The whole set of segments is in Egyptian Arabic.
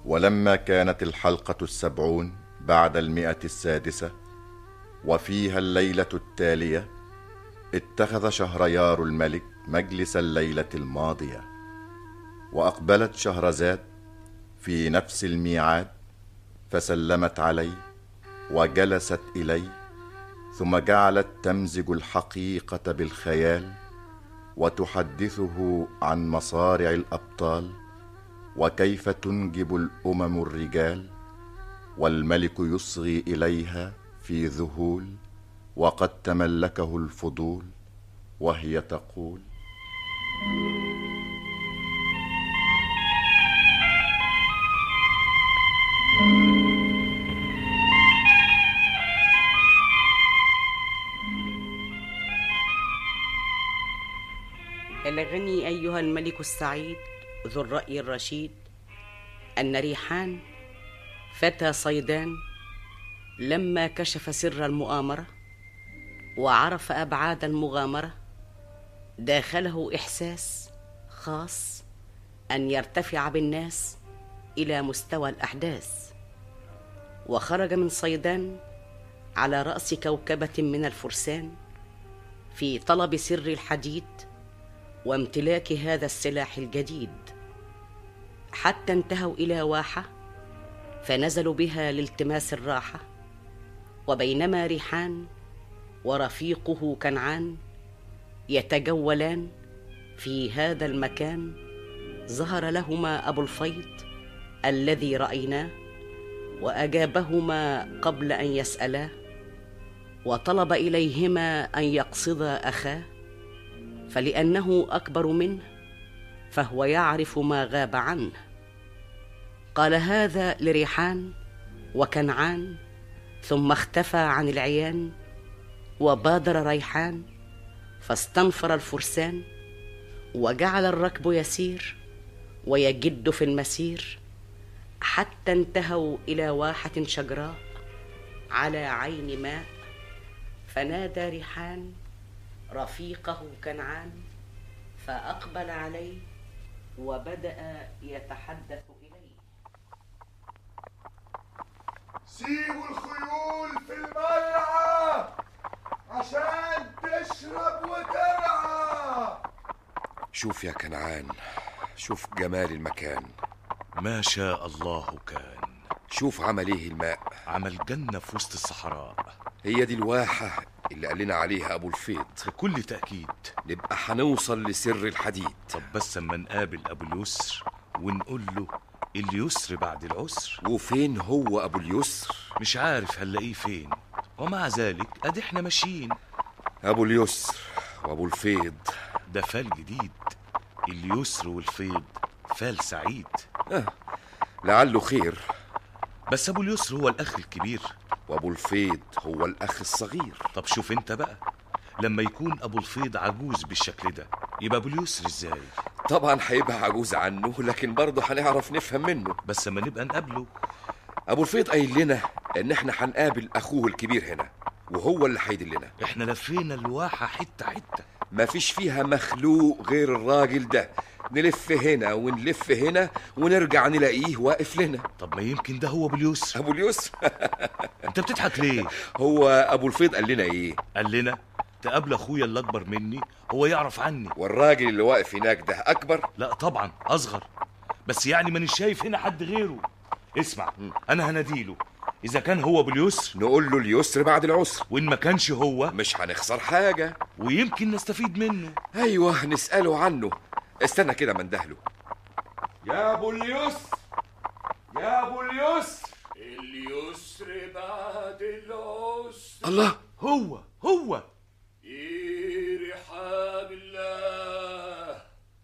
ولما كانت الحلقة السبعون بعد المئة السادسة وفيها الليلة التالية اتخذ شهريار الملك مجلس الليلة الماضية وأقبلت شهرزاد في نفس الميعاد فسلمت عليه وجلست إليه ثم جعلت تمزج الحقيقة بالخيال وتحدثه عن مصارع الأبطال وكيف تنجب الامم الرجال والملك يصغي اليها في ذهول وقد تملكه الفضول وهي تقول بلغني أيها الملك السعيد ذو الرأي الرشيد أن ريحان فتى صيدان لما كشف سر المؤامرة وعرف أبعاد المغامرة داخله إحساس خاص أن يرتفع بالناس إلى مستوى الأحداث وخرج من صيدان على رأس كوكبة من الفرسان في طلب سر الحديد وامتلاك هذا السلاح الجديد حتى انتهوا الى واحه فنزلوا بها لالتماس الراحه وبينما ريحان ورفيقه كنعان يتجولان في هذا المكان ظهر لهما ابو الفيض الذي رايناه واجابهما قبل ان يسالاه وطلب اليهما ان يقصدا اخاه فلانه اكبر منه فهو يعرف ما غاب عنه قال هذا لريحان وكنعان ثم اختفى عن العيان وبادر ريحان فاستنفر الفرسان وجعل الركب يسير ويجد في المسير حتى انتهوا الى واحه شجراء على عين ماء فنادى ريحان رفيقه كنعان فاقبل عليه وبدا يتحدث اليه سيبوا الخيول في الملعب عشان تشرب وترعى شوف يا كنعان شوف جمال المكان ما شاء الله كان شوف عمل ايه الماء عمل جنة في وسط الصحراء هي دي الواحة اللي قال لنا عليها ابو الفيض بكل تأكيد نبقى هنوصل لسر الحديد طب بس اما نقابل ابو اليسر ونقول له اليسر بعد العسر وفين هو ابو اليسر مش عارف هنلاقيه فين ومع ذلك ادي احنا ماشيين ابو اليسر وابو الفيض ده فال جديد اليسر والفيض فال سعيد آه. لعله خير بس ابو اليسر هو الاخ الكبير وابو الفيض هو الاخ الصغير طب شوف انت بقى لما يكون ابو الفيض عجوز بالشكل ده يبقى ابو اليسر ازاي طبعا هيبقى عجوز عنه لكن برضه هنعرف نفهم منه بس اما نبقى نقابله ابو الفيض قايل لنا ان احنا هنقابل اخوه الكبير هنا وهو اللي هيدلنا احنا لفينا الواحة حتة حتة مفيش فيها مخلوق غير الراجل ده نلف هنا ونلف هنا ونرجع نلاقيه واقف لنا طب ما يمكن ده هو ابو اليسر ابو اليسر انت بتضحك ليه هو ابو الفيض قال لنا ايه قال لنا تقابل اخويا اللي اكبر مني هو يعرف عني والراجل اللي واقف هناك ده اكبر لا طبعا اصغر بس يعني مانيش شايف هنا حد غيره اسمع انا هناديله اذا كان هو ابو اليسر نقول له اليسر بعد العسر وان ما كانش هو مش هنخسر حاجه ويمكن نستفيد منه ايوه نساله عنه استنى كده ما ندهله يا ابو اليسر يا ابو اليسر اليسر بعد العسر الله هو هو في رحاب الله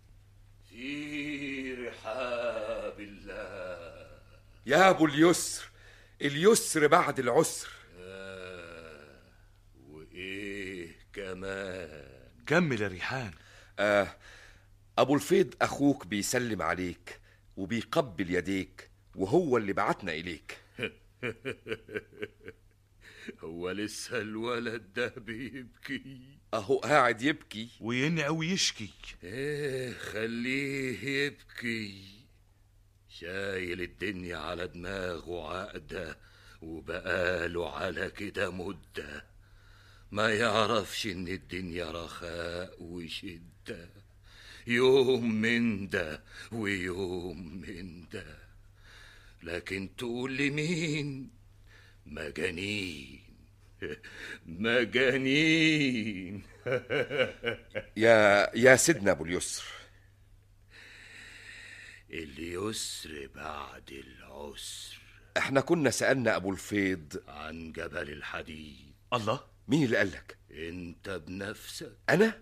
في رحاب الله يا ابو اليسر اليسر بعد العسر آه وايه كمان كمل يا ريحان آه ابو الفيض اخوك بيسلم عليك وبيقبل يديك وهو اللي بعتنا اليك هو لسه الولد ده بيبكي اهو قاعد يبكي وينعي ويشكي ايه خليه يبكي شايل الدنيا على دماغه عقدة وبقاله على كده مدة ما يعرفش ان الدنيا رخاء وشدة يوم من ده ويوم من ده لكن تقول لمين مجانين مجانين يا يا سيدنا ابو اليسر اليسر بعد العسر احنا كنا سالنا ابو الفيض عن جبل الحديد الله مين اللي قالك انت بنفسك انا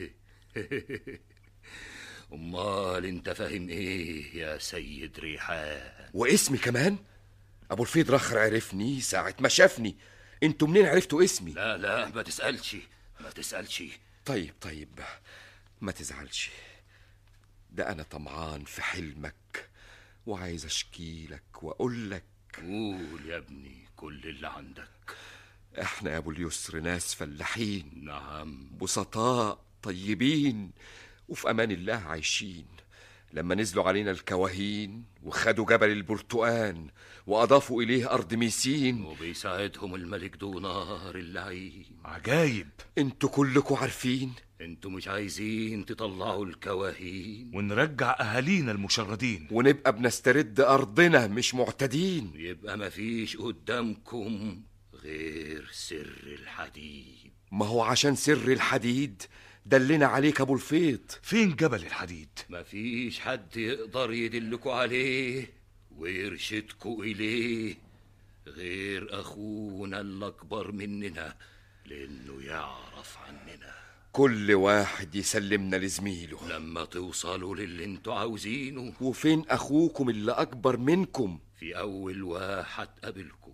امال انت فاهم ايه يا سيد ريحان واسمي كمان ابو الفيض رخر عرفني ساعه ما شافني انتوا منين عرفتوا اسمي لا لا ما تسألش ما تسألش طيب طيب ما تزعلش ده انا طمعان في حلمك وعايز اشكي لك واقول لك قول يا ابني كل اللي عندك احنا يا ابو اليسر ناس فلاحين نعم بسطاء طيبين وفي امان الله عايشين لما نزلوا علينا الكواهين وخدوا جبل البرتقان واضافوا اليه ارض ميسين وبيساعدهم الملك دونار اللعين عجايب انتوا كلكوا عارفين انتوا مش عايزين تطلعوا الكواهين ونرجع اهالينا المشردين ونبقى بنسترد ارضنا مش معتدين يبقى مفيش قدامكم غير سر الحديد ما هو عشان سر الحديد دلنا عليك ابو الفيض فين جبل الحديد مفيش حد يقدر يدلكوا عليه ويرشدكوا إليه غير أخونا الأكبر مننا لأنه يعرف عننا كل واحد يسلمنا لزميله لما توصلوا للي انتوا عاوزينه وفين اخوكم اللي اكبر منكم في أول واحد قابلكم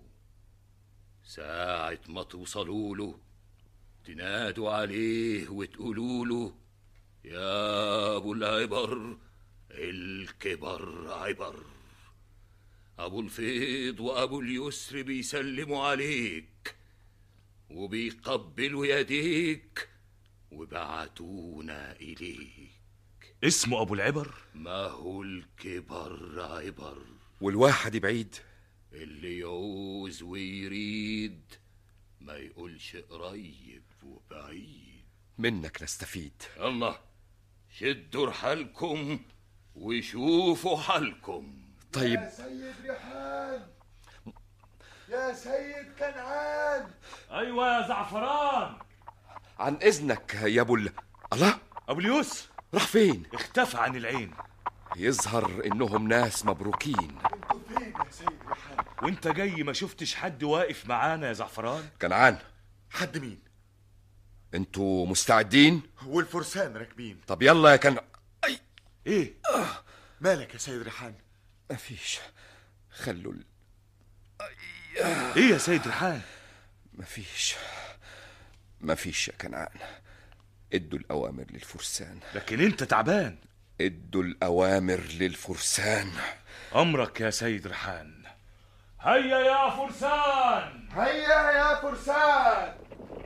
ساعة ما توصلوا له تنادوا عليه وتقولوا له يا أبو العبر الكبر عبر أبو الفيض وأبو اليسر بيسلموا عليك وبيقبلوا يديك وبعتونا إليك اسمه ابو العبر ما هو الكبر عبر والواحد بعيد اللي يعوز ويريد ما يقولش قريب وبعيد منك نستفيد الله شدوا رحالكم وشوفوا حالكم طيب يا سيد ريحان يا سيد كنعان ايوه يا زعفران عن اذنك يا ابو ال... الله ابو اليسر راح فين اختفى عن العين يظهر انهم ناس مبروكين انتوا فين يا سيد ريحان وانت جاي ما شفتش حد واقف معانا يا زعفران كنعان حد مين انتوا مستعدين والفرسان راكبين طب يلا يا كن اي ايه مالك يا سيد ريحان مفيش خلوا ال... ايه يا سيد ريحان مفيش مفيش يا كنعان ادوا الاوامر للفرسان لكن انت تعبان ادوا الاوامر للفرسان امرك يا سيد ريحان هيا يا فرسان هيا يا فرسان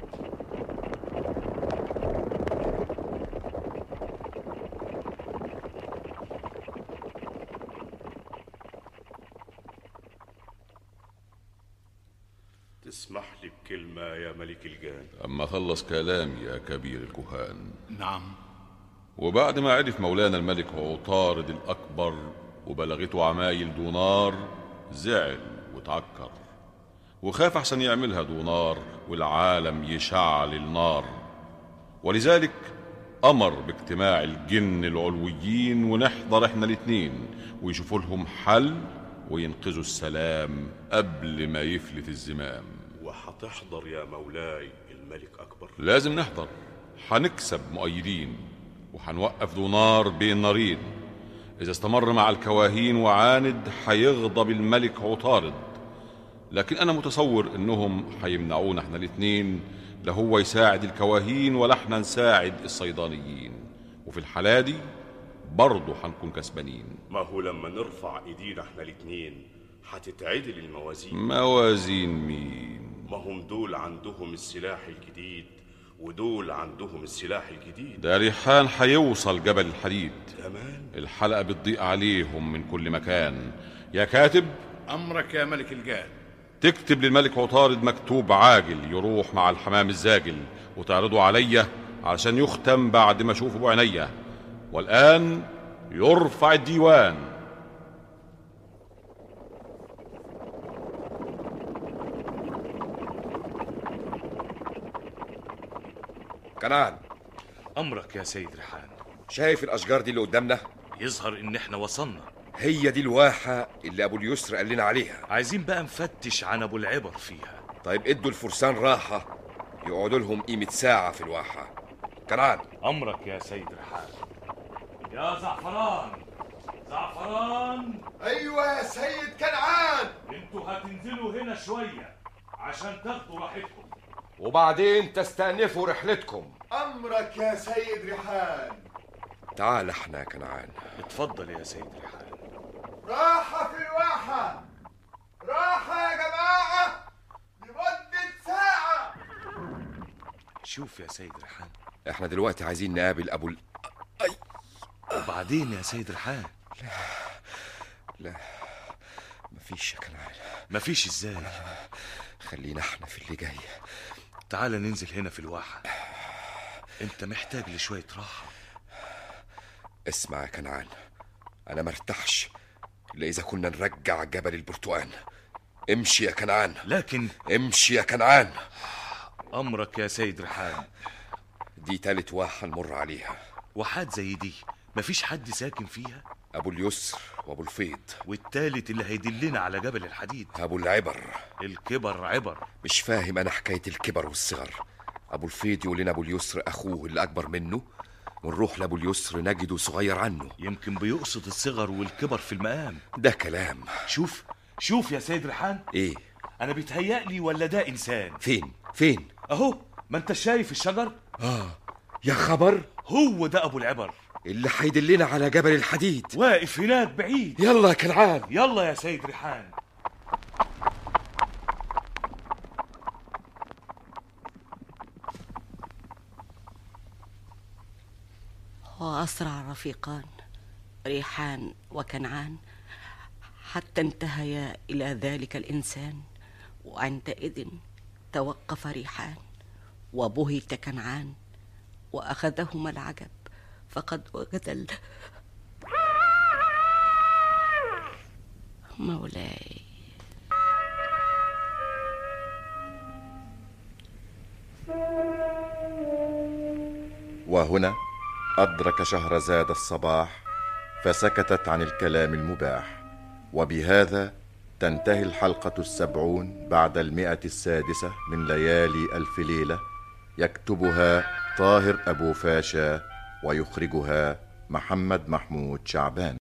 تسمح لي بكلمة يا ملك الجان أما خلص كلامي يا كبير الكهان نعم وبعد ما عرف مولانا الملك عطارد الأكبر وبلغته عمايل دونار زعل وتعكر وخاف أحسن يعملها دونار والعالم يشعل النار ولذلك أمر باجتماع الجن العلويين ونحضر احنا الاتنين ويشوفوا لهم حل وينقذوا السلام قبل ما يفلت الزمام وحتحضر يا مولاي الملك أكبر لازم نحضر هنكسب مؤيدين وهنوقف دونار بين نارين إذا استمر مع الكواهين وعاند هيغضب الملك عطارد لكن أنا متصور إنهم هيمنعونا احنا الاتنين لا هو يساعد الكواهين ولا احنا نساعد الصيدانيين وفي الحالة دي برضه هنكون كسبانين ما هو لما نرفع ايدينا احنا الاتنين هتتعدل الموازين موازين مين ما هم دول عندهم السلاح الجديد ودول عندهم السلاح الجديد ده ريحان هيوصل جبل الحديد كمان الحلقة بتضيق عليهم من كل مكان يا كاتب أمرك يا ملك الجاد تكتب للملك عطارد مكتوب عاجل يروح مع الحمام الزاجل وتعرضه عليا علشان يختم بعد ما اشوفه بعينيا والآن يرفع الديوان كنعان امرك يا سيد ريحان شايف الاشجار دي اللي قدامنا يظهر ان احنا وصلنا هي دي الواحه اللي ابو اليسر قال لنا عليها عايزين بقى نفتش عن ابو العبر فيها طيب ادوا الفرسان راحه يقعدوا لهم قيمه ساعه في الواحه كنعان امرك يا سيد ريحان يا زعفران زعفران ايوه يا سيد كنعان انتوا هتنزلوا هنا شويه عشان تاخدوا راحتكم وبعدين تستأنفوا رحلتكم امرك يا سيد ريحان تعال احنا يا كنعان اتفضل يا سيد ريحان راحة في الواحة راحة يا جماعة لمدة ساعة شوف يا سيد ريحان احنا دلوقتي عايزين نقابل ابو ال... وبعدين يا سيد ريحان لا مفيش يا كنعان مفيش ازاي خلينا احنا في اللي جاي تعال ننزل هنا في الواحة انت محتاج لشوية راحة اسمع يا كنعان انا مرتاحش الا اذا كنا نرجع جبل البرتقال امشي يا كنعان لكن امشي يا كنعان امرك يا سيد ريحان دي تالت واحة نمر عليها وحات زي دي مفيش حد ساكن فيها ابو اليسر وابو الفيض والتالت اللي هيدلنا على جبل الحديد ابو العبر الكبر عبر مش فاهم انا حكايه الكبر والصغر ابو الفيض يقول لنا ابو اليسر اخوه اللي اكبر منه ونروح لابو اليسر نجده صغير عنه يمكن بيقصد الصغر والكبر في المقام ده كلام شوف شوف يا سيد ريحان ايه انا بيتهيألي ولا ده انسان فين فين اهو ما انت شايف الشجر اه يا خبر هو ده ابو العبر اللي هيدلنا على جبل الحديد واقف هناك بعيد يلا يا كنعان يلا يا سيد ريحان وأسرع الرفيقان ريحان وكنعان حتى انتهيا إلى ذلك الإنسان وعندئذ توقف ريحان وبهت كنعان وأخذهما العجب فقد وجد ال... مولاي وهنا أدرك شهرزاد الصباح فسكتت عن الكلام المباح وبهذا تنتهي الحلقة السبعون بعد المئة السادسة من ليالي ألف ليلة يكتبها طاهر أبو فاشا ويخرجها محمد محمود شعبان